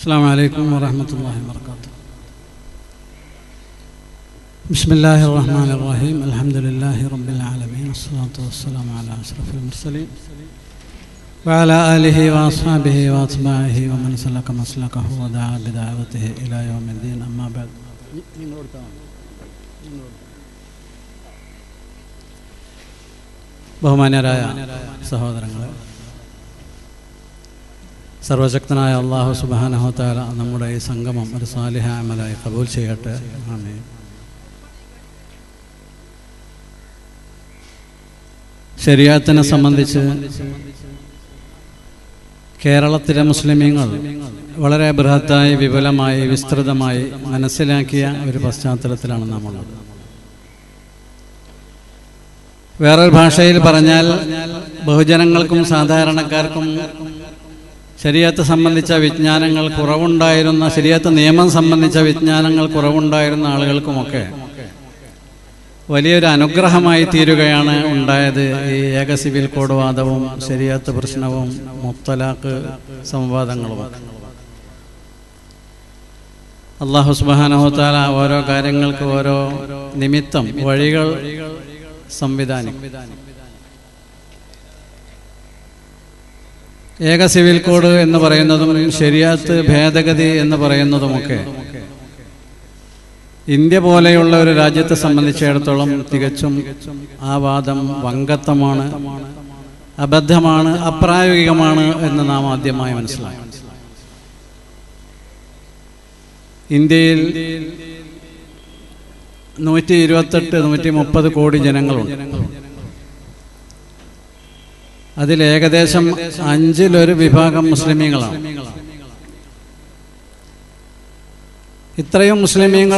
السلام عليكم ورحمة الله وبركاته بسم الله الرحمن الرحيم الحمد لله رب العالمين والصلاة والسلام على أشرف المرسلين وعلى آله وأصحابه وأتباعه ومن سلك مسلكه ودعا بدعوته إلى يوم الدين أما بعد ബഹുമാന്യരായ സഹോദരങ്ങളെ സർവശക്തനായ അള്ളാഹു സുബാനഹോത്താല നമ്മുടെ ഈ സംഗമം ഒരു സാലിഹ അമലായി കബൂൽ ചെയ്യട്ടെ ആമേ ശരിയാത്തിനെ സംബന്ധിച്ച് കേരളത്തിലെ മുസ്ലിമീങ്ങൾ വളരെ ബൃഹത്തായി വിപുലമായി വിസ്തൃതമായി മനസ്സിലാക്കിയ ഒരു പശ്ചാത്തലത്തിലാണ് നമ്മളുള്ളത് വേറൊരു ഭാഷയിൽ പറഞ്ഞാൽ ബഹുജനങ്ങൾക്കും സാധാരണക്കാർക്കും ശരീരത്തെ സംബന്ധിച്ച വിജ്ഞാനങ്ങൾ കുറവുണ്ടായിരുന്ന ശരീരത്തെ നിയമം സംബന്ധിച്ച വിജ്ഞാനങ്ങൾ കുറവുണ്ടായിരുന്ന ആളുകൾക്കുമൊക്കെ വലിയൊരു അനുഗ്രഹമായി തീരുകയാണ് ഉണ്ടായത് ഈ ഏക സിവിൽ കോഡ് വാദവും ശരിയാത്ത പ്രശ്നവും മുത്തലാഖ് സംവാദങ്ങളും അള്ളാഹു സുബാനഹുത്താല ഓരോ കാര്യങ്ങൾക്ക് ഓരോ നിമിത്തം വഴികൾ സംവിധാനിക്കും ഏക സിവിൽ കോഡ് എന്ന് പറയുന്നതും ശരിയാത്ത് ഭേദഗതി എന്ന് പറയുന്നതുമൊക്കെ ഇന്ത്യ പോലെയുള്ള ഒരു രാജ്യത്തെ സംബന്ധിച്ചിടത്തോളം തികച്ചും ആ വാദം വങ്കത്വമാണ് അബദ്ധമാണ് അപ്രായോഗികമാണ് എന്ന് നാം ആദ്യമായി മനസ്സിലാക്കണം ഇന്ത്യയിൽ നൂറ്റി ഇരുപത്തെട്ട് നൂറ്റി മുപ്പത് കോടി ജനങ്ങളുണ്ട് അതിൽ ഏകദേശം അഞ്ചിലൊരു വിഭാഗം മുസ്ലിമീങ്ങളാണ് ഇത്രയും മുസ്ലിമീങ്ങൾ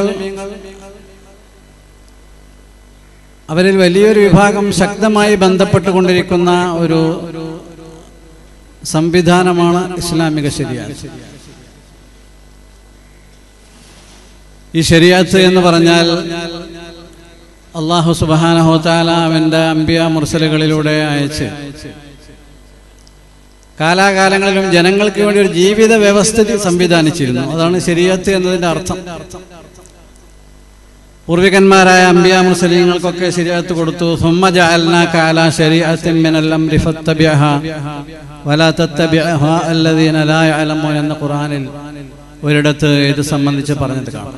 അവരിൽ വലിയൊരു വിഭാഗം ശക്തമായി ബന്ധപ്പെട്ടുകൊണ്ടിരിക്കുന്ന ഒരു സംവിധാനമാണ് ഇസ്ലാമിക ശരിയാത്ത് ഈ ശരിയാത്ത് എന്ന് പറഞ്ഞാൽ അള്ളാഹു സുബാനഹോത്താല അവൻ്റെ അമ്പിയ മുർസലുകളിലൂടെ അയച്ച് കാലാകാലങ്ങളിലും ജനങ്ങൾക്ക് വേണ്ടി ഒരു ജീവിത വ്യവസ്ഥിതി സംവിധാനിച്ചിരുന്നു അതാണ് ശരിയത്ത് എന്നതിൻ്റെ അർത്ഥം പൂർവികന്മാരായ അമ്പിയ മുസ്ലിങ്ങൾക്കൊക്കെ ശരിയത്ത് കൊടുത്തു സുമ്മ ജഅൽന കാല ശരീഅത്തിൻ മിനൽ അംരി ഫത്തബിഅഹ വലാ തത്തബിഅഹ അല്ലദീന ലാ യഅലമൂൻ എന്ന ഖുർആനിൽ ഒരിടത്ത് ഇത് സംബന്ധിച്ച് പറഞ്ഞത് കാണാം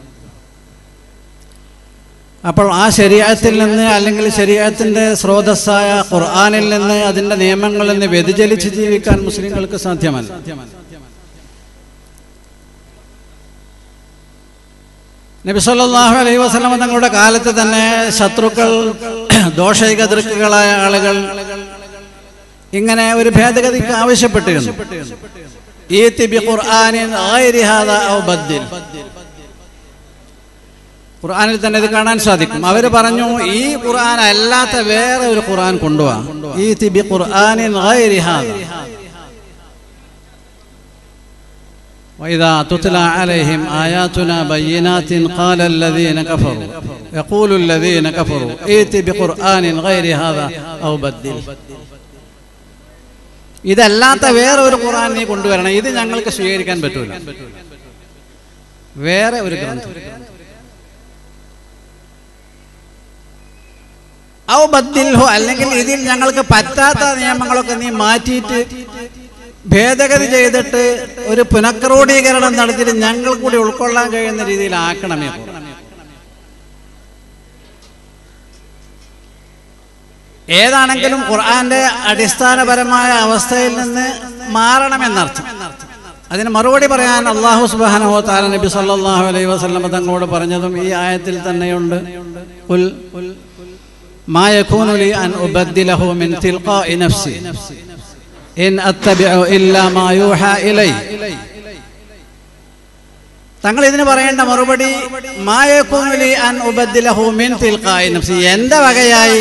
അപ്പോൾ ആ ശരീരത്തിൽ നിന്ന് അല്ലെങ്കിൽ ശരീരത്തിൻ്റെ സ്രോതസ്സായ ഖുർആാനിൽ നിന്ന് അതിൻ്റെ നിയമങ്ങളിൽ നിന്ന് വ്യതിചലിച്ച് ജീവിക്കാൻ മുസ്ലിങ്ങൾക്ക് സാധ്യമല്ല നബി സല്ലല്ലാഹു അലൈഹി വസല്ലമ തങ്ങളുടെ കാലത്ത് തന്നെ ശത്രുക്കൾ ദോഷൈക ദൃക്കുകളായ ആളുകൾ ഇങ്ങനെ ഒരു ഭേദഗതിക്ക് ആവശ്യപ്പെട്ടിരുന്നു ഈത്തി ബി ഖുർആനിൻ ഗൈരി ഹാദാ ഔ ബദ്ദിൽ ഖുർആനിൽ തന്നെ ഇത് കാണാൻ സാധിക്കും അവർ പറഞ്ഞു ഈ ഖുർആൻ അല്ലാത്ത വേറെ ഒരു ഖുർആൻ കൊണ്ടുപോവാ ഈ തിബി ഖുർആനിൻ ഗൈരി ഹാദ وإذا تتلى عليهم آياتنا بينات قال الذين كفروا يقول الذين كفروا ائت بقرآن غير هذا أو بدل ഇതല്ലാത്ത വേറെ ഒരു ഖുർആൻ നീ കൊണ്ടുവരണം ഇത് ഞങ്ങൾക്ക് സ്വീകരിക്കാൻ പറ്റൂല വേറെ ഒരു ഗ്രന്ഥം ഔ ബദ്ദിൽഹു അല്ലെങ്കിൽ ഇതിൽ ഞങ്ങൾക്ക് പറ്റാത്ത നിയമങ്ങളൊക്കെ നീ മാറ്റിയിട്ട് ഭേദഗതി ചെയ്തിട്ട് ഒരു പുനഃക്രോഡീകരണം നടത്തിയിട്ട് ഞങ്ങൾ കൂടി ഉൾക്കൊള്ളാൻ കഴിയുന്ന രീതിയിൽ ആക്കണമേ ഏതാണെങ്കിലും ഖുർആന്റെ അടിസ്ഥാനപരമായ അവസ്ഥയിൽ നിന്ന് മാറണമെന്നർത്ഥം അതിന് മറുപടി പറയാൻ അള്ളാഹു സുബാനഹോ താല നബി സല്ലാഹു അലൈഹി വസ്ലമ തങ്ങളോട് പറഞ്ഞതും ഈ ആയത്തിൽ തന്നെയുണ്ട് ഉൽ ما يكون لي أن أبدله من تلقاء نفسي إن أتبع إلا ما يوحى إلي തങ്ങൾ ഇതിന് പറയേണ്ട മറുപടി മായക്കുലി അൻ ഉബദ്ദിലഹു മിൻ തിൽഖായി നഫ്സി എൻ്റെ വകയായി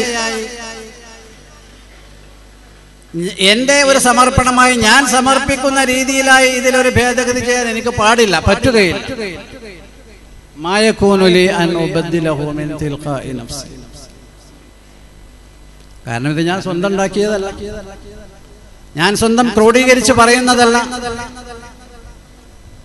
എൻ്റെ ഒരു സമർപ്പണമായി ഞാൻ സമർപ്പിക്കുന്ന രീതിയിലായി ഇതിലൊരു ഭേദഗതി ചെയ്യാൻ എനിക്ക് പാടില്ല പറ്റുകയില്ല മായക്കൂനുലി അൻ ഉബദ്ദിലഹു മിൻ തിൽഖായി നഫ്സി കാരണം ഇത് ഞാൻ സ്വന്തം ഉണ്ടാക്കിയതല്ല ഞാൻ സ്വന്തം ക്രോഡീകരിച്ച് പറയുന്നതല്ല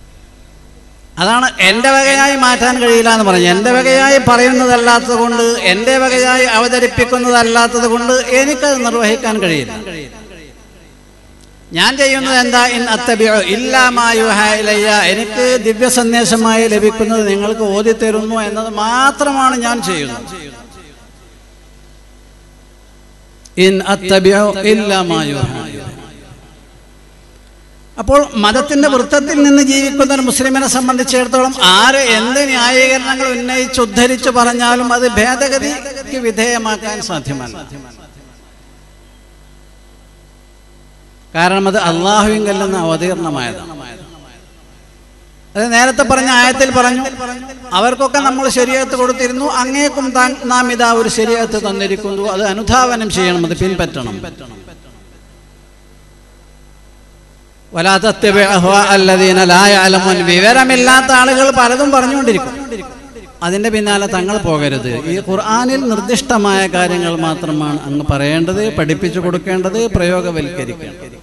അതാണ് എൻ്റെ വകയായി മാറ്റാൻ കഴിയില്ല എന്ന് പറഞ്ഞു എൻ്റെ വകയായി പറയുന്നതല്ലാത്തത് കൊണ്ട് എൻ്റെ വകയായി അവതരിപ്പിക്കുന്നതല്ലാത്തത് കൊണ്ട് എനിക്കത് നിർവഹിക്കാൻ കഴിയില്ല ഞാൻ ചെയ്യുന്നത് എന്താ ഇൻ അത്തബിയോ ഇല്ലാമായുഹയിലയ്യ എനിക്ക് ദിവ്യ സന്ദേശമായി ലഭിക്കുന്നത് നിങ്ങൾക്ക് ഓതി തരുന്നു എന്നത് മാത്രമാണ് ഞാൻ ചെയ്യുന്നത് ഇൻ അത്തബിയോ ഇല്ലാമായുഹ അപ്പോൾ മതത്തിന്റെ വൃത്തത്തിൽ നിന്ന് ജീവിക്കുന്ന ഒരു മുസ്ലിമിനെ സംബന്ധിച്ചിടത്തോളം ആര് എന്ത് ന്യായീകരണങ്ങൾ ഉന്നയിച്ച് ഉദ്ധരിച്ച് പറഞ്ഞാലും അത് ഭേദഗതിക്ക് വിധേയമാക്കാൻ സാധ്യമല്ല കാരണം അത് അള്ളാഹുവിങ്കൽ നിന്ന് അവതീർണമായതാണ് അത് നേരത്തെ പറഞ്ഞ ആയത്തിൽ പറഞ്ഞു അവർക്കൊക്കെ നമ്മൾ ശരിയത്ത് കൊടുത്തിരുന്നു അങ്ങേക്കും താൻ നാം ഇതാ ഒരു ശരിയത്ത് തന്നിരിക്കുന്നു അത് അനുധാവനം ചെയ്യണം അത് പിൻപറ്റണം വിവരമില്ലാത്ത ആളുകൾ പലതും പറഞ്ഞുകൊണ്ടിരിക്കും അതിന്റെ പിന്നാലെ തങ്ങൾ പോകരുത് ഈ ഖുർആാനിൽ നിർദ്ദിഷ്ടമായ കാര്യങ്ങൾ മാത്രമാണ് അങ്ങ് പറയേണ്ടത് പഠിപ്പിച്ചു കൊടുക്കേണ്ടത് പ്രയോഗവൽക്കരിക്കേണ്ടത്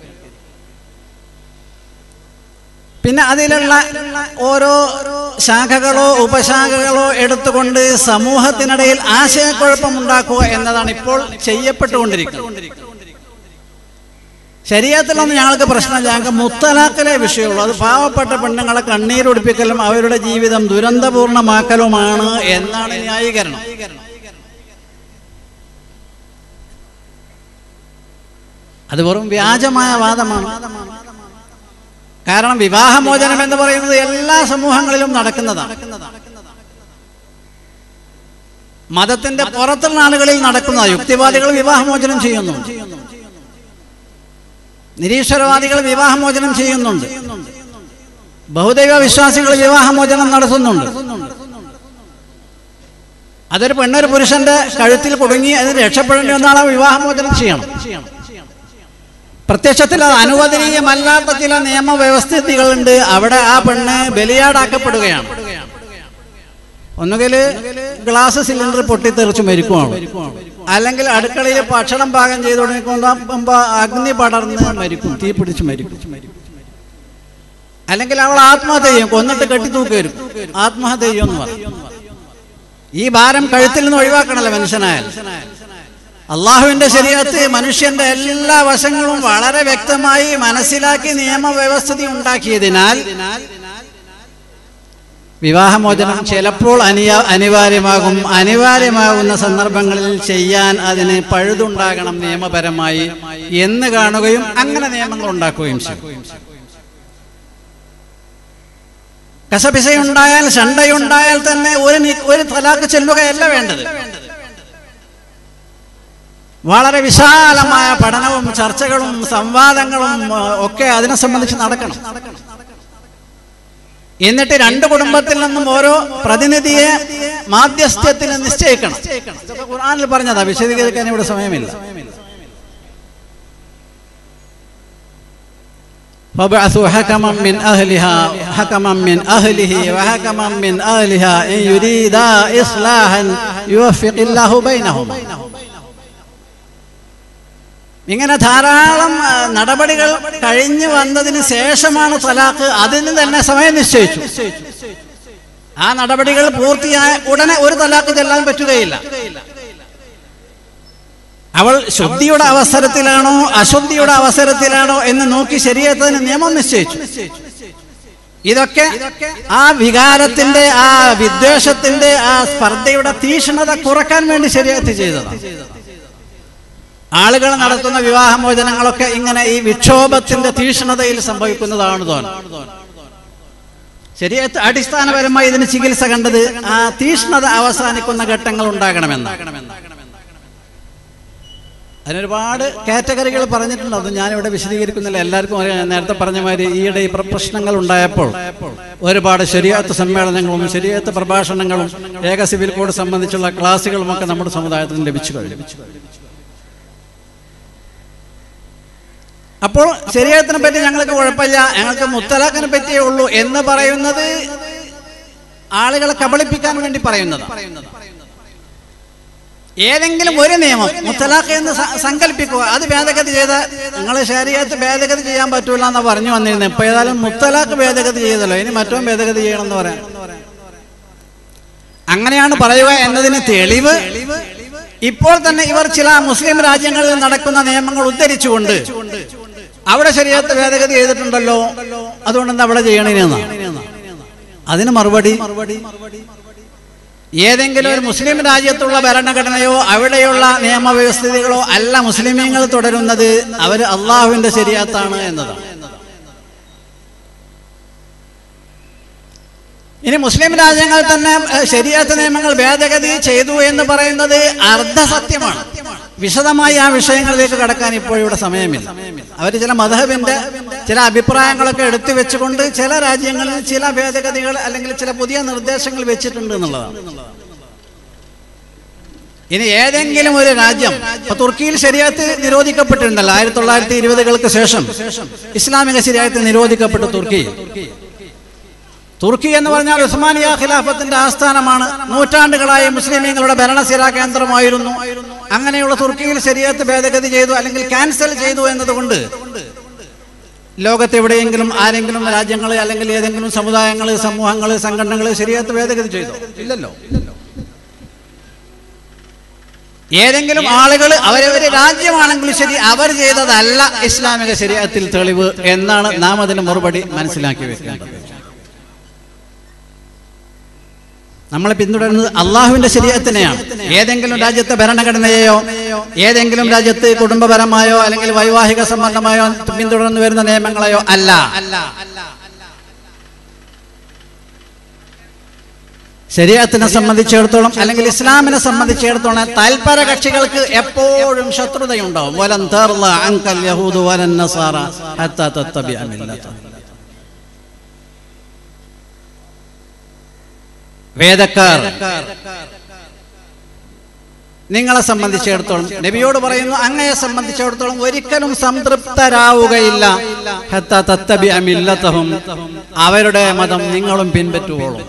പിന്നെ അതിലുള്ള ഓരോ ശാഖകളോ ഉപശാഖകളോ എടുത്തുകൊണ്ട് സമൂഹത്തിനിടയിൽ ആശയക്കുഴപ്പമുണ്ടാക്കുക എന്നതാണ് ഇപ്പോൾ ചെയ്യപ്പെട്ടുകൊണ്ടിരിക്കുന്നത് ശരീരത്തിലൊന്നും ഞങ്ങൾക്ക് പ്രശ്നമില്ല ഞങ്ങൾക്ക് മുത്തലാക്കലേ വിഷയമുള്ളൂ അത് പാവപ്പെട്ട പെണ്ണുങ്ങളെ കണ്ണീരൊടിപ്പിക്കലും അവരുടെ ജീവിതം ദുരന്തപൂർണമാക്കലുമാണ് എന്നാണ് ന്യായീകരണം അത് വെറും വ്യാജമായ വാദമാണ് കാരണം വിവാഹമോചനം എന്ന് പറയുന്നത് എല്ലാ സമൂഹങ്ങളിലും നടക്കുന്നതാണ് മതത്തിന്റെ പുറത്തുള്ള ആളുകളിൽ നടക്കുന്നതാണ് യുക്തിവാദികൾ വിവാഹമോചനം ചെയ്യുന്നു നിരീശ്വരവാദികൾ വിവാഹമോചനം ചെയ്യുന്നുണ്ട് ബഹുദൈവ വിശ്വാസികൾ വിവാഹമോചനം നടത്തുന്നുണ്ട് അതൊരു പെണ്ണൊരു പുരുഷന്റെ കഴുത്തിൽ കുടുങ്ങി അതിന് രക്ഷപ്പെടേണ്ടി വന്നാണ് വിവാഹമോചനം ചെയ്യണം പ്രത്യക്ഷത്തിൽ അത് അനുവദനീയമല്ലാത്ത ചില നിയമവ്യവസ്ഥിതികളുണ്ട് അവിടെ ആ പെണ്ണ് ബലിയാടാക്കപ്പെടുകയാണ് ഒന്നുകിൽ ഗ്ലാസ് സിലിണ്ടർ പൊട്ടിത്തെറിച്ച് മരിക്കുവാണ് അല്ലെങ്കിൽ അടുക്കളയിൽ ഭക്ഷണം പാകം ചെയ്ത് തുടങ്ങിക്കുമ്പോൾ അഗ്നി പടർന്ന് മരിക്കും തീ പിടിച്ച് മരിക്കും അല്ലെങ്കിൽ അവൾ ആത്മഹത്യ ചെയ്യും കൊന്നിട്ട് കെട്ടിത്തൂക്കി വരും ആത്മഹത്യ ചെയ്യുമെന്ന് പറയും ഈ ഭാരം കഴുത്തിൽ നിന്ന് ഒഴിവാക്കണല്ലോ മനുഷ്യനായാൽ അള്ളാഹുവിന്റെ ശരീരത്ത് മനുഷ്യന്റെ എല്ലാ വശങ്ങളും വളരെ വ്യക്തമായി മനസ്സിലാക്കി നിയമവ്യവസ്ഥിതി ഉണ്ടാക്കിയതിനാൽ വിവാഹമോചനം ചിലപ്പോൾ അനിയ അനിവാര്യമാകും അനിവാര്യമാകുന്ന സന്ദർഭങ്ങളിൽ ചെയ്യാൻ അതിന് പഴുതുണ്ടാകണം നിയമപരമായി എന്ന് കാണുകയും അങ്ങനെ നിയമങ്ങൾ ഉണ്ടാക്കുകയും ചെയ്യും കസപിസയുണ്ടായാൽ ശണ്ടയുണ്ടായാൽ തന്നെ ഒരു ഒരു തലാക്ക് ചെല്ലുകയല്ല വേണ്ടത് വളരെ വിശാലമായ പഠനവും ചർച്ചകളും സംവാദങ്ങളും ഒക്കെ അതിനെ സംബന്ധിച്ച് നടക്കണം എന്നിട്ട് രണ്ട് കുടുംബത്തിൽ നിന്നും ഓരോ പ്രതിനിധിയെ മാധ്യസ്ഥ്യത്തിന് നിശ്ചയിക്കണം ഇതൊക്കെ ഖുർആനിൽ പറഞ്ഞതാ വിശദീകരിക്കാൻ ഇവിടെ സമയമില്ല فابعثوا حكما من أهلها حكما من أهله وحكما من أهلها إن يريدا إصلاحا يوفق الله بينهما ഇങ്ങനെ ധാരാളം നടപടികൾ കഴിഞ്ഞു വന്നതിന് ശേഷമാണ് തലാഖ് അതിന് തന്നെ സമയം നിശ്ചയിച്ചു ആ നടപടികൾ പൂർത്തിയായ ഉടനെ ഒരു തലാഖ് ചെല്ലാൻ പറ്റുകയില്ല അവൾ ശുദ്ധിയുടെ അവസരത്തിലാണോ അശുദ്ധിയുടെ അവസരത്തിലാണോ എന്ന് നോക്കി ശരീരത്തിന് നിയമം നിശ്ചയിച്ചു ഇതൊക്കെ ആ വികാരത്തിന്റെ ആ വിദ്വേഷത്തിന്റെ ആ സ്പർദ്ധയുടെ തീക്ഷ്ണത കുറക്കാൻ വേണ്ടി ശരീരത്തിൽ ചെയ്തതാണ് ആളുകൾ നടത്തുന്ന വിവാഹമോചനങ്ങളൊക്കെ ഇങ്ങനെ ഈ വിക്ഷോഭത്തിന്റെ തീക്ഷ്ണതയിൽ സംഭവിക്കുന്നതാണ് തോന്നുന്നു ശരിയത്ത് അടിസ്ഥാനപരമായി ഇതിന് ചികിത്സ കണ്ടത് ആ തീക്ഷ്ണത അവസാനിക്കുന്ന ഘട്ടങ്ങൾ ഉണ്ടാകണമെന്ന് അതിനൊരുപാട് കാറ്റഗറികൾ പറഞ്ഞിട്ടുണ്ട് അത് ഞാനിവിടെ വിശദീകരിക്കുന്നില്ല എല്ലാവർക്കും അറിയാം നേരത്തെ പറഞ്ഞ മാതിരി ഈയിടെ ഈ പ്രശ്നങ്ങൾ ഉണ്ടായപ്പോൾ ഒരുപാട് ശരിയാത്ത സമ്മേളനങ്ങളും ശരിയാത്ത പ്രഭാഷണങ്ങളും ഏക സിവിൽ കോഡ് സംബന്ധിച്ചുള്ള ക്ലാസ്സുകളും ഒക്കെ നമ്മുടെ സമുദായത്തിന് ലഭിച്ചു കഴിഞ്ഞു അപ്പോൾ ശരീരത്തിനെ പറ്റി ഞങ്ങൾക്ക് കുഴപ്പമില്ല ഞങ്ങൾക്ക് മുത്തലാഖിനെ പറ്റിയേ ഉള്ളൂ എന്ന് പറയുന്നത് ആളുകളെ കബളിപ്പിക്കാൻ വേണ്ടി പറയുന്നത് ഏതെങ്കിലും ഒരു നിയമം മുത്തലാഖ് എന്ന് സ- സങ്കല്പിക്കുക അത് ഭേദഗതി ചെയ്ത നിങ്ങൾ ശരീരത്ത് ഭേദഗതി ചെയ്യാൻ പറ്റൂല എന്ന് പറഞ്ഞു വന്നിരുന്നു ഇപ്പൊ ഏതായാലും മുത്തലാഖ് ഭേദഗതി ചെയ്തല്ലോ ഇനി മറ്റോ ഭേദഗതി ചെയ്യണമെന്ന് പറയാം അങ്ങനെയാണ് പറയുക എന്നതിന് തെളിവ് ഇപ്പോൾ തന്നെ ഇവർ ചില മുസ്ലിം രാജ്യങ്ങളിൽ നടക്കുന്ന നിയമങ്ങൾ ഉദ്ധരിച്ചുകൊണ്ട് അവിടെ ശരീരത്ത് ഭേദഗതി ചെയ്തിട്ടുണ്ടല്ലോ അതുകൊണ്ട് എന്താ അവിടെ ചെയ്യണേന്നാ അതിന് മറുപടി ഏതെങ്കിലും ഒരു മുസ്ലിം രാജ്യത്തുള്ള ഭരണഘടനയോ അവിടെയുള്ള നിയമവ്യവസ്ഥിതികളോ അല്ല മുസ്ലിമീങ്ങൾ തുടരുന്നത് അവർ അള്ളാഹുവിന്റെ ശരിയാത്താണ് എന്നതാണ് ഇനി മുസ്ലിം രാജ്യങ്ങൾ തന്നെ ഏഹ്, ശരിയാത്ത നിയമങ്ങൾ ഭേദഗതി ചെയ്തു എന്ന് പറയുന്നത് അർദ്ധസത്യമാണ് വിശദമായി ആ വിഷയങ്ങളിലേക്ക് കടക്കാൻ ഇപ്പോൾ ഇവിടെ സമയമില്ല അവർ ചില മധബിന്റെ ചില അഭിപ്രായങ്ങളൊക്കെ എടുത്തു വെച്ചുകൊണ്ട് ചില രാജ്യങ്ങളിൽ ചില ഭേദഗതികൾ അല്ലെങ്കിൽ ചില പുതിയ നിർദ്ദേശങ്ങൾ വെച്ചിട്ടുണ്ട് എന്നുള്ളതാണ് ഇനി ഏതെങ്കിലും ഒരു രാജ്യം ഇപ്പൊ തുർക്കിയിൽ ശരിയാത്ത് നിരോധിക്കപ്പെട്ടിട്ടുണ്ടല്ലോ ആയിരത്തി തൊള്ളായിരത്തി ഇരുപതുകൾക്ക് ശേഷം ഇസ്ലാമിക ശരിയാത്ത് നിരോധിക്കപ്പെട്ടു തുർക്കി തുർക്കി എന്ന് പറഞ്ഞാൽ ഉസ്മാനിയ ഖിലാഫത്തിന്റെ ആസ്ഥാനമാണ് നൂറ്റാണ്ടുകളായി മുസ്ലിമീങ്ങളുടെ ഭരണസിരാ കേന്ദ്രമായിരുന്നു അങ്ങനെയുള്ള തുർക്കിയിൽ ശരിയത്ത് ഭേദഗതി ചെയ്തു അല്ലെങ്കിൽ ക്യാൻസൽ ചെയ്തു എന്നതുകൊണ്ട് ലോകത്ത് എവിടെയെങ്കിലും ആരെങ്കിലും രാജ്യങ്ങൾ അല്ലെങ്കിൽ ഏതെങ്കിലും സമുദായങ്ങൾ സമൂഹങ്ങൾ സംഘടനകൾ ശരിയത്ത് ഭേദഗതി ചെയ്തു ഇല്ലല്ലോ ഏതെങ്കിലും ആളുകൾ അവരവര് രാജ്യമാണെങ്കിലും ശരി അവർ ചെയ്തതല്ല ഇസ്ലാമിക ശരീരത്തിൽ തെളിവ് എന്നാണ് നാം അതിന് മറുപടി മനസ്സിലാക്കി വെക്കേണ്ടത് നമ്മൾ പിന്തുടരുന്നത് അള്ളാഹുവിന്റെ ശരീരത്തിനെയാണ് ഏതെങ്കിലും രാജ്യത്തെ ഭരണഘടനയെയോ ഏതെങ്കിലും രാജ്യത്ത് കുടുംബപരമായോ അല്ലെങ്കിൽ വൈവാഹിക സംബന്ധമായോ പിന്തുടർന്നു വരുന്ന നിയമങ്ങളെയോ അല്ല ശരീരത്തിനെ സംബന്ധിച്ചിടത്തോളം അല്ലെങ്കിൽ ഇസ്ലാമിനെ സംബന്ധിച്ചിടത്തോളം തൽപര കക്ഷികൾക്ക് എപ്പോഴും ശത്രുതയുണ്ടാവും വലൻ തർള അങ്കൽ യഹൂദു വലൻ നസാറ ഹത്താ തത്തബിഅ മില്ലതഹും. വേദക്കാർ നിങ്ങളെ സംബന്ധിച്ചിടത്തോളം നബിയോട് പറയുന്നു അങ്ങയെ സംബന്ധിച്ചിടത്തോളം ഒരിക്കലും സംതൃപ്തരാവുകയില്ല ഹത്താ തത്തബിഅ മില്ലതഹും. അവരുടെ മതം നിങ്ങളും പിൻപറ്റുവോളും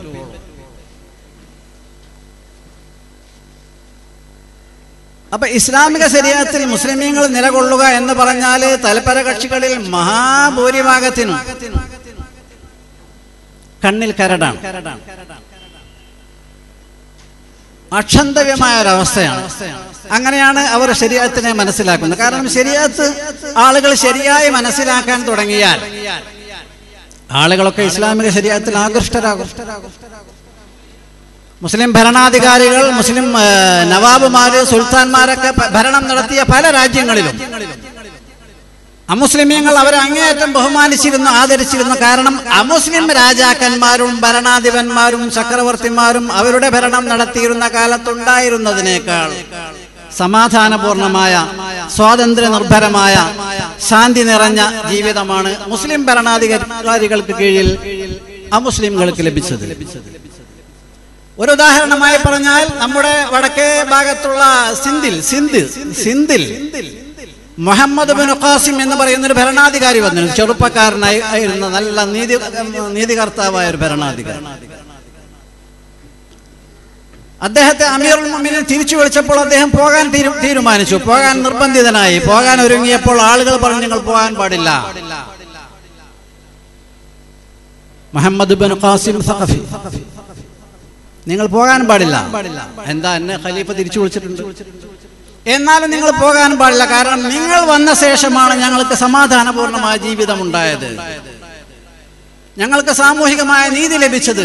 അപ്പൊ ഇസ്ലാമിക ശരീരത്തിൽ മുസ്ലിമീങ്ങൾ നിലകൊള്ളുക എന്ന് പറഞ്ഞാൽ തലപ്പര കക്ഷികളിൽ മഹാഭൂരിഭാഗത്തിനും കണ്ണിൽ കരടാണ് അക്ഷന്തവ്യമായ ഒരവസ്ഥയാണ് അങ്ങനെയാണ് അവർ ശരീരത്തിനെ മനസ്സിലാക്കുന്നത് കാരണം ശരീരത്ത് ആളുകൾ ശരിയായി മനസ്സിലാക്കാൻ തുടങ്ങിയാൽ ആളുകളൊക്കെ ഇസ്ലാമിക ശരീരത്തിൽ ആകൃഷ്ടരാകും മുസ്ലിം ഭരണാധികാരികൾ മുസ്ലിം ആ, നവാബുമാര് സുൽത്താൻമാരൊക്കെ പ- ഭരണം നടത്തിയ പല രാജ്യങ്ങളിലും അമുസ്ലിമീങ്ങൾ അവരെ അങ്ങേയറ്റം ബഹുമാനിച്ചിരുന്നു ആദരിച്ചിരുന്നു കാരണം അമുസ്ലിം രാജാക്കന്മാരും ഭരണാധിപന്മാരും ചക്രവർത്തിമാരും അവരുടെ ഭരണം നടത്തിയിരുന്ന കാലത്തുണ്ടായിരുന്നതിനേക്കാൾ സമാധാനപൂർണമായ സ്വാതന്ത്ര്യ നിർഭരമായ ശാന്തി നിറഞ്ഞ ജീവിതമാണ് മുസ്ലിം ഭരണാധികാരികൾക്ക് കീഴിൽ അമുസ്ലിംകൾക്ക് ലഭിച്ചത് ഒരു ഉദാഹരണമായി പറഞ്ഞാൽ നമ്മുടെ വടക്കേ ഭാഗത്തുള്ള സിന്ധിൽ സിന്ധ് സിന്ധിൽ മുഹമ്മദ് ബിൻ ഖാസിം എന്ന് പറയുന്ന ഒരു ഭരണാധികാരി വന്നിരുന്നു ചെറുപ്പക്കാരനായി ആയിരുന്ന നല്ല നീതി നീതികർത്താവായ ഒരു ഭരണാധികാരി അദ്ദേഹത്തെ അമീറുൽ മുഅ്മിനീൻ തിരിച്ചു വിളിച്ചപ്പോൾ അദ്ദേഹം പോകാൻ തീരു- തീരുമാനിച്ചു പോകാൻ നിർബന്ധിതനായി പോകാൻ ഒരുങ്ങിയപ്പോൾ ആളുകൾ പറഞ്ഞു നിങ്ങൾ പോകാൻ പാടില്ല മുഹമ്മദ് ബിൻ ഖാസിം സഖഫി നിങ്ങൾ പോകാൻ പാടില്ല എന്താ എന്നെ ഖലീഫ തിരിച്ചു വിളിച്ചിട്ടുണ്ട് എന്നാലും നിങ്ങൾ പോകാൻ പാടില്ല കാരണം നിങ്ങൾ വന്ന ശേഷമാണ് ഞങ്ങൾക്ക് സമാധാനപൂർണമായ ജീവിതം ഉണ്ടായത് ഞങ്ങൾക്ക് സാമൂഹികമായ നീതി ലഭിച്ചത്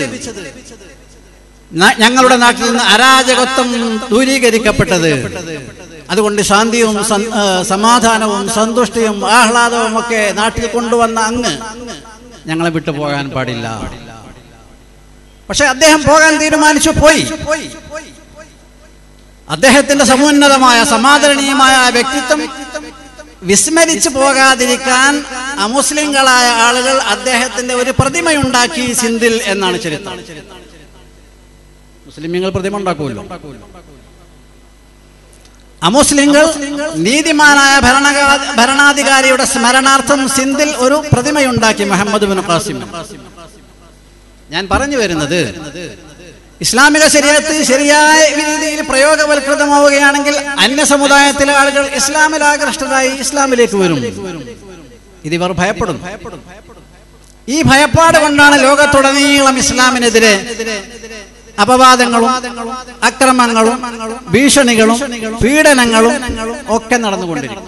ന- ഞങ്ങളുടെ നാട്ടിൽ നിന്ന് അരാജകത്വം ദൂരീകരിക്കപ്പെട്ടത് അതുകൊണ്ട് ശാന്തിയും സൻ- ആ, സമാധാനവും സന്തുഷ്ടിയും ആഹ്ലാദവും ഒക്കെ നാട്ടിൽ കൊണ്ടുവന്ന അങ്ങ് ഞങ്ങളെ വിട്ടു പോകാൻ പാടില്ല പക്ഷെ അദ്ദേഹം പോകാൻ തീരുമാനിച്ചു പോയി അദ്ദേഹത്തിന്റെ സമുന്നതമായ സമാദരണീയമായ ആ വ്യക്തിത്വം വിസ്മരിച്ചു പോകാതിരിക്കാൻ അമുസ്ലിങ്ങളായ ആളുകൾ അദ്ദേഹത്തിന്റെ ഒരു പ്രതിമയുണ്ടാക്കി സിന്ധിൽ എന്നാണ് ചരിത്രം മുസ്ലിമീങ്ങൾ പ്രതിമ ഉണ്ടാക്കുമല്ലോ അമുസ്ലിങ്ങൾ നീതിമാനായ ഭരണകാ ഭരണാധികാരിയുടെ സ്മരണാർത്ഥം സിന്ധിൽ ഒരു പ്രതിമയുണ്ടാക്കി മുഹമ്മദ് ബിൻ ഖാസിം ഞാൻ പറഞ്ഞു വരുന്നത് ഇസ്ലാമിക ശരീരത്ത് ശരിയായ രീതിയിൽ പ്രയോഗവൽകൃതമാവുകയാണെങ്കിൽ അന്യ സമുദായത്തിലെ ആളുകൾ ഇസ്ലാമിൽ ആകൃഷ്ടരായി ഇസ്ലാമിലേക്ക് വരും ഇതിവർ ഭയപ്പെടും ഈ ഭയപ്പാട് കൊണ്ടാണ് ലോകത്തുടനീളം ഇസ്ലാമിനെതിരെ അപവാദങ്ങളും അക്രമങ്ങളും ഭീഷണികളും പീഡനങ്ങളും ഒക്കെ നടന്നുകൊണ്ടിരിക്കും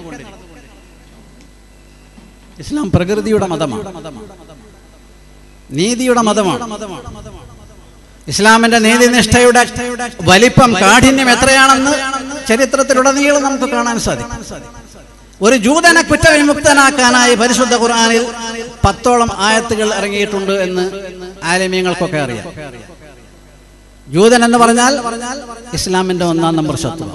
ഇസ്ലാം പ്രകൃതിയുടെ മതമാണ് നീതിയുടെ മതമാണ് ഇസ്ലാമിന്റെ നീതിനിഷ്ഠയുടെ വലിപ്പം കാഠിന്യം എത്രയാണെന്ന് ചരിത്രത്തിലുടനീളം നമുക്ക് കാണാൻ സാധിക്കും ഒരു ജൂതനെ കുറ്റവിമുക്തനാക്കാനായി പരിശുദ്ധ ഖുർആനിൽ പത്തോളം ആയത്തുകൾ ഇറങ്ങിയിട്ടുണ്ട് എന്ന് ആലിമ്യങ്ങൾക്കൊക്കെ അറിയാം ജൂതൻ എന്ന് പറഞ്ഞാൽ ഇസ്ലാമിന്റെ ഒന്നാം നമ്പർ ശത്രു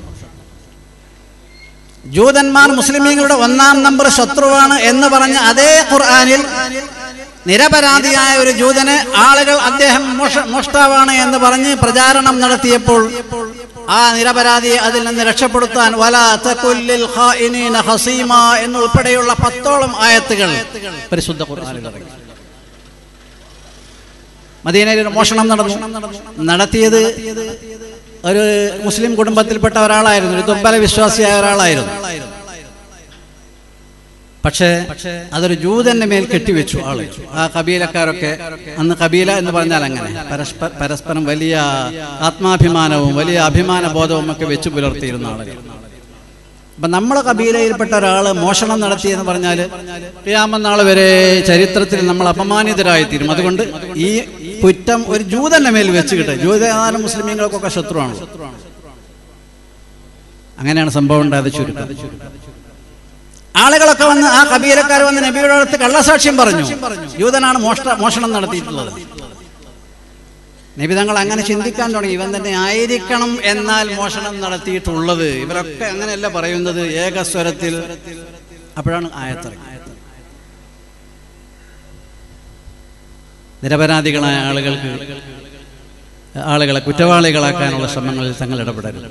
ജൂതന്മാർ മുസ്ലിമീങ്ങളുടെ ഒന്നാം നമ്പർ ശത്രുവാണ് എന്ന് പറഞ്ഞ അതേ ഖുർആനിൽ നിരപരാധിയായ ഒരു ജൂതനെ ആളുകൾ അദ്ദേഹം മോഷ മോഷ്ടാവാണ് എന്ന് പറഞ്ഞ് പ്രചാരണം നടത്തിയപ്പോൾ ആ നിരപരാധിയെ അതിൽ നിന്ന് രക്ഷപ്പെടുത്താൻ വല തകുല്ലിൽ ഖായിനീന ഹസീമ എന്നുൾപ്പെടെയുള്ള പത്തോളം ആയത്തുകൾ പരിശുദ്ധ ഖുർആനിൽ ഇറങ്ങി മദീനയിൽ ഒരു മോഷണം നടന്നു നടത്തിയത് ഒരു മുസ്ലിം കുടുംബത്തിൽപ്പെട്ട ഒരാളായിരുന്നു ഒരു ദുർബല വിശ്വാസിയായ ഒരാളായിരുന്നു പക്ഷേ അതൊരു ജൂതന്റെ മേൽ കെട്ടിവെച്ചു ആള് ആ കബീലക്കാരൊക്കെ അന്ന് കബീല എന്ന് പറഞ്ഞാൽ അങ്ങനെ പരസ്പ പരസ്പരം വലിയ ആത്മാഭിമാനവും വലിയ അഭിമാന ബോധവും ഒക്കെ വെച്ചു പുലർത്തിയിരുന്ന ആളുകൾ അപ്പൊ നമ്മളെ കബീലയിൽപ്പെട്ട ഒരാള് മോഷണം നടത്തി എന്ന് പറഞ്ഞാൽ ക്രിയാമനാൾ വരെ ചരിത്രത്തിൽ നമ്മൾ അപമാനിതരായിത്തീരും അതുകൊണ്ട് ഈ കുറ്റം ഒരു ജൂതന്റെ മേൽ വെച്ച് കിട്ടുക ജൂതനാലും മുസ്ലിമീങ്ങൾക്കൊക്കെ ശത്രുവാണ് അങ്ങനെയാണ് സംഭവം ഉണ്ടായത് ചുരുക്കം ആളുകളൊക്കെ വന്ന് ആ കബീലക്കാർ വന്ന് നബിയുടെ അടുത്ത് കള്ളസാക്ഷ്യം പറഞ്ഞു ജൂതനാണ് മോഷ്ട മോഷണം നടത്തിയിട്ടുള്ളത് നബി തങ്ങൾ അങ്ങനെ ചിന്തിക്കാൻ തുടങ്ങി ഇവൻ തന്നെ ആയിരിക്കണം എന്നാൽ മോഷണം നടത്തിയിട്ടുള്ളത് ഇവരൊക്കെ അങ്ങനെയല്ല പറയുന്നത് ഏകസ്വരത്തിൽ അപ്പോഴാണ് ആയത്തിറങ്ങി നിരപരാധികളായ ആളുകൾക്ക് ആളുകളെ കുറ്റവാളികളാക്കാനുള്ള ശ്രമങ്ങളിൽ തങ്ങൾ ഇടപെടരുത്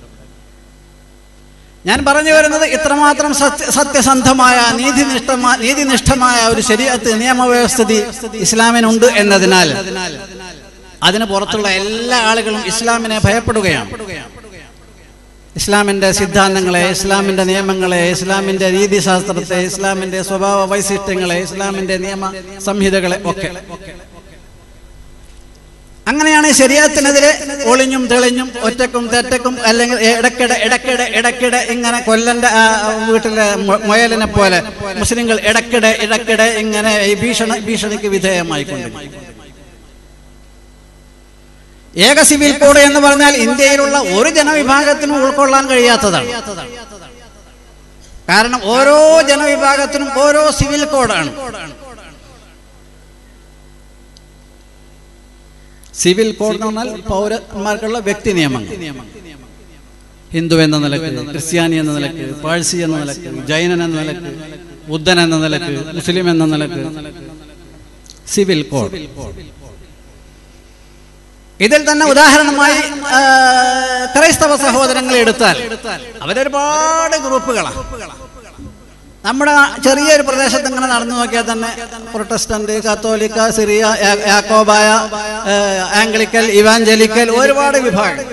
ഞാൻ പറഞ്ഞു വരുന്നത് ഇത്രമാത്രം സത്യ സത്യസന്ധമായ നീതിനിഷ്ഠമായ നീതിനിഷ്ഠമായ ഒരു ശരീരത്ത് നിയമവ്യവസ്ഥിതി ഇസ്ലാമിനുണ്ട് എന്നതിനാൽ അതിന് പുറത്തുള്ള എല്ലാ ആളുകളും ഇസ്ലാമിനെ ഭയപ്പെടുകയാണ് ഇസ്ലാമിന്റെ സിദ്ധാന്തങ്ങളെ ഇസ്ലാമിന്റെ നിയമങ്ങളെ ഇസ്ലാമിന്റെ രീതിശാസ്ത്രത്തെ ഇസ്ലാമിന്റെ സ്വഭാവ വൈശിഷ്ട്യങ്ങളെ ഇസ്ലാമിന്റെ നിയമ സംഹിതകളെ ഒക്കെ അങ്ങനെയാണ് ശരീരത്തിനെതിരെ ഒളിഞ്ഞും തെളിഞ്ഞും ഒറ്റക്കും തെറ്റക്കും അല്ലെങ്കിൽ ഇടയ്ക്കിടെ ഇടയ്ക്കിടെ ഇടയ്ക്കിടെ ഇങ്ങനെ കൊല്ലന്റെ ആ വീട്ടിലെ മൊ- മുയലിനെ പോലെ മുസ്ലിങ്ങൾ ഇടയ്ക്കിടെ ഇടയ്ക്കിടെ ഇങ്ങനെ ഈ ഭീഷണ ഭീഷണിക്ക് വിധേയമായിക്കൊണ്ടിരിക്കും ഏക സിവിൽ കോഡ് എന്ന് പറഞ്ഞാൽ ഇന്ത്യയിലുള്ള ഒരു ജനവിഭാഗത്തിനും ഉൾക്കൊള്ളാൻ കഴിയാത്തതാണ് കാരണം ഓരോ ജനവിഭാഗത്തിനും ഓരോ സിവിൽ കോഡാണ് സിവിൽ കോഡ് എന്ന് പറഞ്ഞാൽ പൗരന്മാർക്കുള്ള വ്യക്തി നിയമങ്ങൾ ഹിന്ദു എന്ന നിലക്ക് ക്രിസ്ത്യാനി എന്ന നിലക്ക് പാഴ്സി എന്ന നിലക്ക് ജൈനൻ എന്ന നിലക്ക് ബുദ്ധൻ എന്ന നിലക്ക് മുസ്ലിം എന്ന നിലക്ക് സിവിൽ കോഡ് ഇതിൽ തന്നെ ഉദാഹരണമായി ആ, ക്രൈസ്തവ സഹോദരങ്ങളെ എടുത്താൽ അവരൊരുപാട് ഗ്രൂപ്പുകളാണ് നമ്മുടെ ചെറിയൊരു പ്രദേശത്ത് ഇങ്ങനെ നടന്നു നോക്കിയാൽ തന്നെ പ്രൊട്ടസ്റ്റന്റ് കത്തോലിക്ക സിറിയ യാ- യാക്കോബായ ഏ, ആംഗ്ലിക്കൽ ഇവാഞ്ചലിക്കൽ ഒരുപാട് വിഭാഗം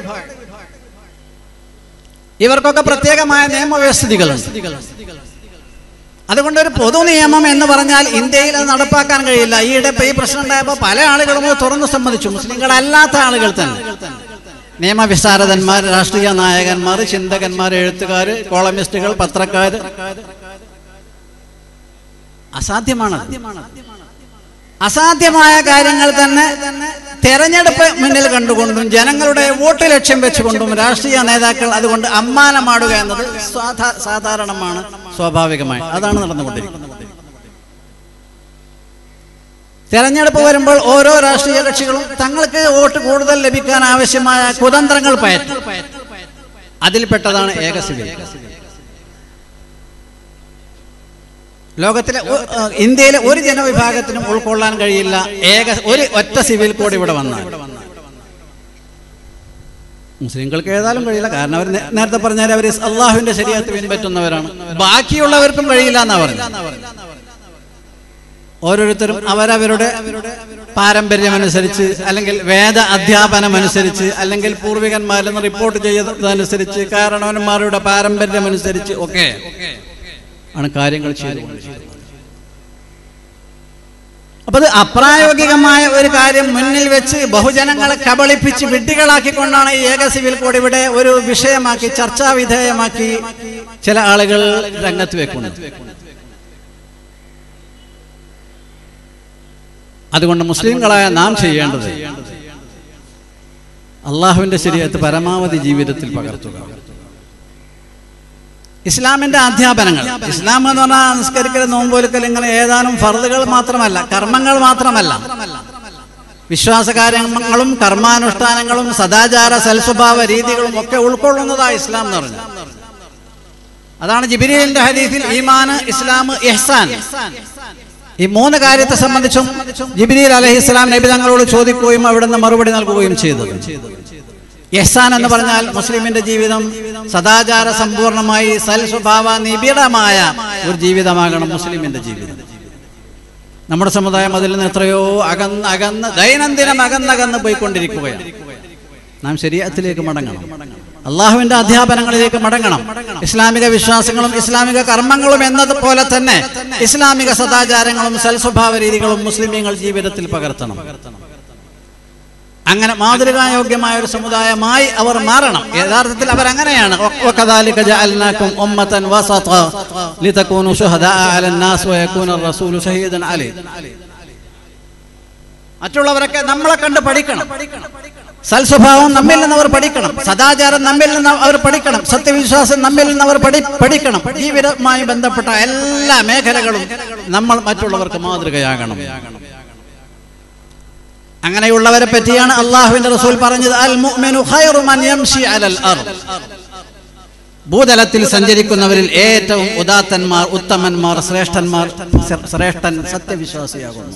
ഇവർക്കൊക്കെ പ്രത്യേകമായ നിയമവ്യവസ്ഥിതികളുണ്ട് അതുകൊണ്ട് ഒരു പൊതു നിയമം എന്ന് പറഞ്ഞാൽ ഇന്ത്യയിൽ അത് നടപ്പാക്കാൻ കഴിയില്ല ഈയിടെ ഇപ്പൊ ഈ പ്രശ്നം ഉണ്ടായപ്പോൾ പല ആളുകളും അത് തുറന്നു സമ്മതിച്ചു മുസ്ലിങ്ങളല്ലാത്ത ആളുകൾ തന്നെ നിയമവിശാരദന്മാർ രാഷ്ട്രീയ നായകന്മാർ ചിന്തകന്മാർ എഴുത്തുകാർ കോളമിസ്റ്റുകൾ പത്രക്കാർ അസാധ്യമാണ് അസാധ്യമായ കാര്യങ്ങൾ തന്നെ തെരഞ്ഞെടുപ്പ് മുന്നിൽ കണ്ടുകൊണ്ടും ജനങ്ങളുടെ വോട്ട് ലക്ഷ്യം വെച്ചുകൊണ്ടും രാഷ്ട്രീയ നേതാക്കൾ അതുകൊണ്ട് അമ്മാനമാടുക എന്നത് സാധാ സാധാരണമാണ് സ്വാഭാവികമായി അതാണ് നടന്നുകൊണ്ടിരിക്കുന്നത് തെരഞ്ഞെടുപ്പ് വരുമ്പോൾ ഓരോ രാഷ്ട്രീയ കക്ഷികളും തങ്ങൾക്ക് വോട്ട് കൂടുതൽ ലഭിക്കാൻ ആവശ്യമായ കുതന്ത്രങ്ങൾ പയറ്റും അതിൽപ്പെട്ടതാണ് ഏക സിവിൽ ലോകത്തിലെ ഒ- ആ, ഇന്ത്യയിലെ ഒരു ജനവിഭാഗത്തിനും ഉൾക്കൊള്ളാൻ കഴിയില്ല ഏക ഒരു ഒറ്റ സിവിൽ കോഡ് ഇവിടെ വന്നാൽ മുസ്ലിങ്ങൾക്ക് ഏതായാലും കഴിയില്ല കാരണം അവർ നേ- നേരത്തെ പറഞ്ഞാൽ അവർ അള്ളാഹുവിന്റെ ശരീരത്ത് പിൻപറ്റുന്നവരാണ് ബാക്കിയുള്ളവർക്കും കഴിയില്ല എന്നാ പറഞ്ഞു ഓരോരുത്തരും അവരവരുടെ പാരമ്പര്യമനുസരിച്ച് അല്ലെങ്കിൽ വേദ അധ്യാപനം അനുസരിച്ച് അല്ലെങ്കിൽ പൂർവികന്മാരിൽ നിന്ന് റിപ്പോർട്ട് ചെയ്തതനുസരിച്ച് കാരണവന്മാരുടെ പാരമ്പര്യമനുസരിച്ച് ഒക്കെ ആണ് കാര്യങ്ങൾ ചെയ്തുകൊണ്ടിരിക്കുന്നത് അപ്പൊ അത് അപ്രായോഗികമായ ഒരു കാര്യം മുന്നിൽ വെച്ച് ബഹുജനങ്ങളെ കബളിപ്പിച്ച് വിഡ്ഢികളാക്കിക്കൊണ്ടാണ് ഈ ഏക സിവിൽ കോഡ് ഇവിടെ ഒരു വിഷയമാക്കി ചർച്ചാ വിധേയമാക്കി ചില ആളുകൾ രംഗത്ത് വെക്കുന്നത് അതുകൊണ്ട് മുസ്ലിങ്ങളായ നാം ചെയ്യേണ്ടത് അള്ളാഹുവിന്റെ ശരീരത്ത് പരമാവധി ജീവിതത്തിൽ പകർത്തുക ഇസ്ലാമിന്റെ അധ്യാപനങ്ങൾ ഇസ്ലാം എന്ന് പറഞ്ഞാൽ നിസ്കരിക്കൽ നോമ്പൊരുക്കൽ ഇങ്ങനെ ഏതാനും ഫർദുകൾ മാത്രമല്ല കർമ്മങ്ങൾ മാത്രമല്ല വിശ്വാസകാര്യങ്ങളും കർമാനുഷ്ഠാനങ്ങളും സദാചാര സൽസ്വഭാവ രീതികളും ഒക്കെ ഉൾക്കൊള്ളുന്നതാ ഇസ്ലാം എന്ന് പറഞ്ഞു അതാണ് ജിബിരിലിന്റെ ഹദീസിൽ ഈമാന് ഇസ്ലാം ഇഹ്സാൻ ഈ മൂന്ന് കാര്യത്തെ സംബന്ധിച്ചും ജിബിരിൽ അലഹി ഇസ്ലാം നബി തങ്ങളോട് ചോദിക്കുകയും അവിടുന്ന് മറുപടി നൽകുകയും ചെയ്തത് യഹ്സാൻ എന്ന് പറഞ്ഞാൽ മുസ്ലിമിന്റെ ജീവിതം സദാചാര സമ്പൂർണമായി സൽ സ്വഭാവ നിബിഡമായ ഒരു ജീവിതമാകണം മുസ്ലിമിന്റെ ജീവിതം നമ്മുടെ സമുദായം അതിൽ നിന്ന് എത്രയോ അകന്ന് അകന്ന് ദൈനംദിനം അകന്നകന്ന് പോയിക്കൊണ്ടിരിക്കുകയാണ് നാം ശരീരത്തിലേക്ക് മടങ്ങണം അള്ളാഹുവിന്റെ അധ്യാപനങ്ങളിലേക്ക് മടങ്ങണം ഇസ്ലാമിക വിശ്വാസങ്ങളും ഇസ്ലാമിക കർമ്മങ്ങളും എന്നതുപോലെ തന്നെ ഇസ്ലാമിക സദാചാരങ്ങളും സൽസ്വഭാവ രീതികളും മുസ്ലിമീങ്ങൾ ജീവിതത്തിൽ പകർത്തണം അങ്ങനെ മാതൃകായോഗ്യമായ ഒരു സമുദായമായി അവർ മാറണം യഥാർത്ഥത്തിൽ അവർ അങ്ങനെയാണ് وكذلك جعلناكم أمة وسطا لتكونوا شهداء على الناس ويكون الرسول شهيدا عليكم മറ്റുള്ളവരൊക്കെ നമ്മളെ കണ്ട് പഠിക്കണം സൽസ്വഭാവം നമ്മിൽ നിന്ന് അവർ പഠിക്കണം സദാചാരം നമ്മിൽ നിന്ന് അവർ പഠിക്കണം സത്യവിശ്വാസം നമ്മിൽ നിന്ന് അവർ പഠി പഠിക്കണം ജീവിതവുമായി ബന്ധപ്പെട്ട എല്ലാ മേഖലകളും നമ്മൾ മറ്റുള്ളവർക്ക് മാതൃകയാകണം അങ്ങനെയുള്ളവരെ പറ്റിയാണ് അള്ളാഹുവിന്റെ റസൂൽ പറഞ്ഞത് അൽ മുഅ്മിനു ഖൈറു മൻ യംശി അലൽ അർദ് ഭൂതലത്തിൽ സഞ്ചരിക്കുന്നവരിൽ ഏറ്റവും ഉദാത്തന്മാർ ഉത്തമന്മാർ ശ്രേഷ്ഠന്മാർ ശ്രേഷ്ഠൻ സത്യവിശ്വാസിയാകുന്നു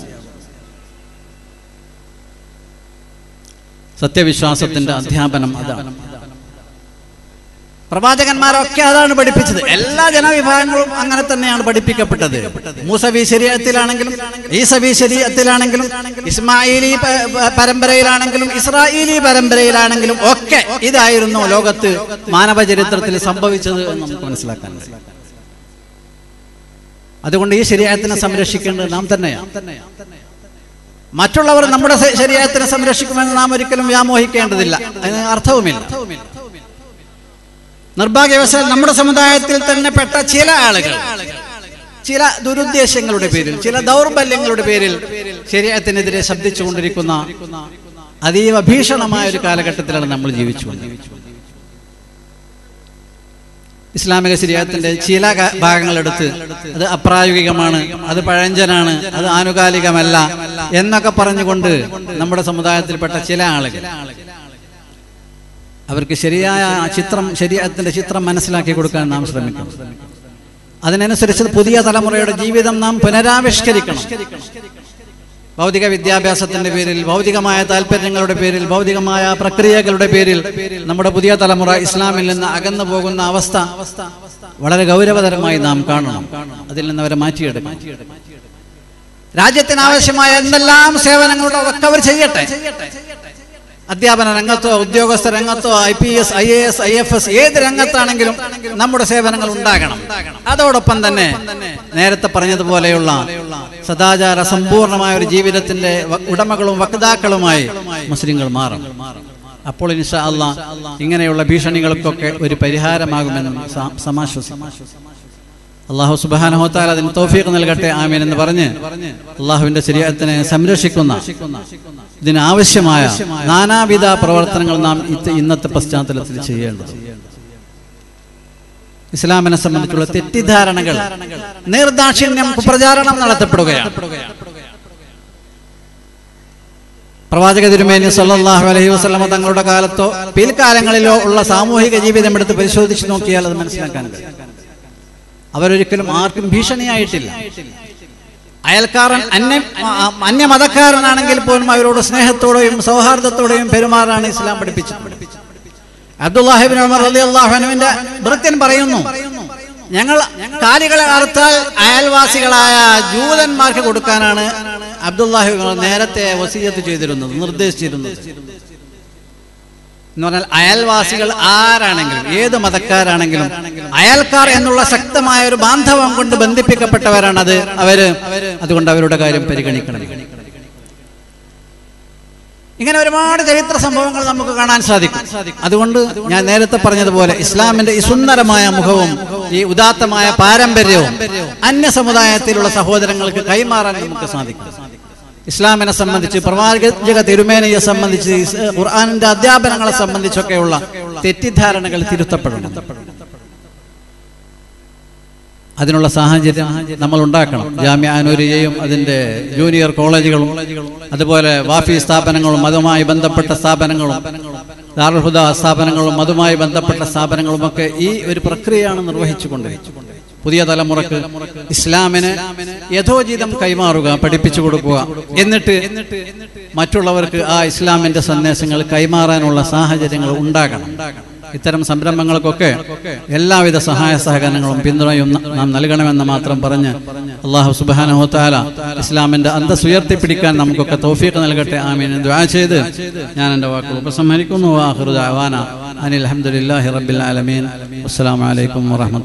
സത്യവിശ്വാസത്തിന്റെ അധ്യാപനം അതാണ് പ്രവാചകന്മാരൊക്കെ അതാണ് പഠിപ്പിച്ചത് എല്ലാ ജനവിഭാഗങ്ങളും അങ്ങനെ തന്നെയാണ് പഠിപ്പിക്കപ്പെട്ടത് മൂസബി ശരീരത്തിലാണെങ്കിലും ഈസബി ശരീരത്തിലാണെങ്കിലും ഇസ്മായിലി പ- പ- പരമ്പരയിലാണെങ്കിലും ഇസ്രായേലി പരമ്പരയിലാണെങ്കിലും ഒക്കെ ഇതായിരുന്നു ലോകത്ത് മാനവ ചരിത്രത്തിൽ സംഭവിച്ചത് എന്ന് നമുക്ക് മനസ്സിലാക്കാൻ കഴിയും അതുകൊണ്ട് ഈ ശരീരത്തിനെ സംരക്ഷിക്കേണ്ടത് നാം തന്നെയാണ് മറ്റുള്ളവർ നമ്മുടെ ശ- ശരീരത്തിനെ സംരക്ഷിക്കുമെന്ന് നാം ഒരിക്കലും വ്യാമോഹിക്കേണ്ടതില്ല അതിന് അർത്ഥവുമില്ല നിർഭാഗ്യവശാൽ നമ്മുടെ സമുദായത്തിൽ തന്നെ പെട്ട ചില ആളുകൾ ചില ദുരുദ്ദേശങ്ങളുടെ പേരിൽ ചില ദൗർബല്യങ്ങളുടെ പേരിൽ ശരീരത്തിനെതിരെ ശബ്ദിച്ചുകൊണ്ടിരിക്കുന്ന അതീവ ഭീഷണമായ ഒരു കാലഘട്ടത്തിലാണ് നമ്മൾ ജീവിച്ചുകൊണ്ടിരിക്കുന്നത് ഇസ്ലാമിക ശരീരത്തിന്റെ ചില ക- ഭാഗങ്ങളെടുത്ത് അത് അപ്രായോഗികമാണ് അത് പഴഞ്ചനാണ് അത് ആനുകാലികമല്ല എന്നൊക്കെ പറഞ്ഞുകൊണ്ട് നമ്മുടെ സമുദായത്തിൽപ്പെട്ട ചില ആളുകൾ അവർക്ക് ശരിയായ ചിത്രം ശരീരത്തിന്റെ ചിത്രം മനസ്സിലാക്കി കൊടുക്കാൻ നാം ശ്രമിക്കണം അതിനനുസരിച്ച് പുതിയ തലമുറയുടെ ജീവിതം നാം പുനരാവിഷ്കരിക്കണം ഭൗതിക വിദ്യാഭ്യാസത്തിന്റെ പേരിൽ ഭൗതികമായ താല്പര്യങ്ങളുടെ പേരിൽ ഭൗതികമായ പ്രക്രിയകളുടെ പേരിൽ നമ്മുടെ പുതിയ തലമുറ ഇസ്ലാമിൽ നിന്ന് അകന്നു പോകുന്ന അവസ്ഥ വളരെ ഗൗരവതരമായി നാം കാണണം അതിൽ നിന്ന് അവരെ മാറ്റിയെടുക്കണം രാജ്യത്തിന് ആവശ്യമായ എന്തെല്ലാം സേവനങ്ങളുടെ ഒക്കെ അവർ ചെയ്യട്ടെ അധ്യാപന രംഗത്തോ ഉദ്യോഗസ്ഥ രംഗത്തോ I P S I A S I F S ഏത് രംഗത്താണെങ്കിലും നമ്മുടെ സേവനങ്ങൾ ഉണ്ടാകണം അതോടൊപ്പം തന്നെ നേരത്തെ പറഞ്ഞതുപോലെയുള്ള സദാചാര സമ്പൂർണമായ ഒരു ജീവിതത്തിന്റെ വ- ഉടമകളും വക്താക്കളുമായി മുസ്ലിങ്ങൾ മാറണം അപ്പോൾ ഇൻഷാ അള്ളാ ഇങ്ങനെയുള്ള ഭീഷണികൾക്കൊക്കെ ഒരു പരിഹാരമാകുമെന്ന് സ- സമാശ്വസിക്കും അള്ളാഹു സുബാനഹോത്താൽ അതിന് തോഫീഖ് നൽകട്ടെ ആമീൻ എന്ന് പറഞ്ഞ് അള്ളാഹുവിന്റെ ശരീരത്തിനെ സംരക്ഷിക്കുന്ന ഇതിനാവശ്യമായ നാനാവിധ പ്രവർത്തനങ്ങൾ നാം ഇത് ഇന്നത്തെ പശ്ചാത്തലത്തിൽ ചെയ്യേണ്ടത് ഇസ്ലാമിനെ സംബന്ധിച്ചുള്ള തെറ്റിദ്ധാരണകൾ നിർദാക്ഷിണ്യം പ്രചാരണം നടത്തപ്പെടുകയാണ് പ്രവാചക തിരുമേനി സല്ലല്ലാഹു അലൈഹി വസല്ലമ തങ്ങളുടെ കാലത്തോ പിൽക്കാലങ്ങളിലോ ഉള്ള സാമൂഹിക ജീവിതം എടുത്ത് പരിശോധിച്ച് നോക്കിയാൽ അത് മനസ്സിലാക്കാൻ കഴിയും അവരൊരിക്കലും ആർക്കും ഭീഷണിയായിട്ടില്ല അയൽക്കാരൻ അന്യ ആ, അന്യമതക്കാരനാണെങ്കിൽ പോലും അവരോട് സ്നേഹത്തോടെയും സൗഹാർദ്ദത്തോടെയും പെരുമാറാണ് ഇസ്ലാം പഠിപ്പിച്ചത് അബ്ദുല്ലാഹിബിൻ ഉമർ റളിയല്ലാഹു അൻഹുവിന്റെ ഭൃത്യൻ പറയുന്നു ഞങ്ങൾ കാലികളെ അറുത്താൽ അയൽവാസികളായ ജൂതന്മാർക്ക് കൊടുക്കാനാണ് അബ്ദുല്ലാഹി നേരത്തെ വസീയത്ത് ചെയ്തിരുന്നത് നിർദ്ദേശിച്ചിരുന്നത് എന്ന് പറഞ്ഞാൽ അയൽവാസികൾ ആരാണെങ്കിലും ഏത് മതക്കാരാണെങ്കിലും അയൽക്കാർ എന്നുള്ള ശക്തമായ ഒരു ബാന്ധവം കൊണ്ട് ബന്ധിപ്പിക്കപ്പെട്ടവരാണ് അത് അവര് അതുകൊണ്ട് അവരുടെ കാര്യം പരിഗണിക്കണം ഇങ്ങനെ ഒരുപാട് ചരിത്ര സംഭവങ്ങൾ നമുക്ക് കാണാൻ സാധിക്കും അതുകൊണ്ട് ഞാൻ നേരത്തെ പറഞ്ഞതുപോലെ ഇസ്ലാമിന്റെ ഈ സുന്ദരമായ മുഖവും ഈ ഉദാത്തമായ പാരമ്പര്യവും അന്യ സമുദായത്തിലുള്ള സഹോദരങ്ങൾക്ക് കൈമാറാൻ നമുക്ക് സാധിക്കും ഇസ്ലാമിനെ സംബന്ധിച്ച് പ്രവാചക തിരുമേനയെ സംബന്ധിച്ച് ഇസ് ഖുർആാനിന്റെ അധ്യാപനങ്ങളെ സംബന്ധിച്ചൊക്കെയുള്ള തെറ്റിദ്ധാരണകൾ തിരുത്തപ്പെടണം അതിനുള്ള സാഹചര്യം നമ്മൾ ഉണ്ടാക്കണം ജാമ്യ അനൂരിയെയും അതിൻ്റെ ജൂനിയർ കോളേജുകളും അതുപോലെ വാഫി സ്ഥാപനങ്ങളും അതുമായി ബന്ധപ്പെട്ട സ്ഥാപനങ്ങളും ദാറുൽഹുദ സ്ഥാപനങ്ങളും അതുമായി ബന്ധപ്പെട്ട സ്ഥാപനങ്ങളും ഒക്കെ ഈ ഒരു പ്രക്രിയയാണ് നിർവഹിച്ചു കൊണ്ടിരിക്കുന്നത് പുതിയ തലമുറക്ക് ഇസ്ലാമിന് യഥോചിതം കൈമാറുക പഠിപ്പിച്ചു കൊടുക്കുക എന്നിട്ട് മറ്റുള്ളവർക്ക് ആ ഇസ്ലാമിന്റെ സന്ദേശങ്ങൾ കൈമാറാനുള്ള സാഹചര്യങ്ങൾ ഉണ്ടാകണം ഇത്തരം സംരംഭങ്ങൾക്കൊക്കെ എല്ലാവിധ സഹായ സഹകരണങ്ങളും പിന്തുണയും ന- നാം നൽകണമെന്ന് മാത്രം പറഞ്ഞ് അള്ളാഹു സുബാനഹുത്താല ഇസ്ലാമിന്റെ അന്തസ് ഉയർത്തിപ്പിടിക്കാൻ നമുക്കൊക്കെ തൗഫീഖ് നൽകട്ടെ ആമീൻ എന്ന് ദുആ ചെയ്ത് ഞാൻ എൻ്റെ വാക്കുകൾ ഉപസംഹരിക്കുന്നു വാഹുറുദാന അനിൽ അഹമ്മദില്ലാഹി റബ്ബിൽ ആലമീൻ അസ്സലാമു അലൈക്കും വറഹ്മത്തുള്ളാഹി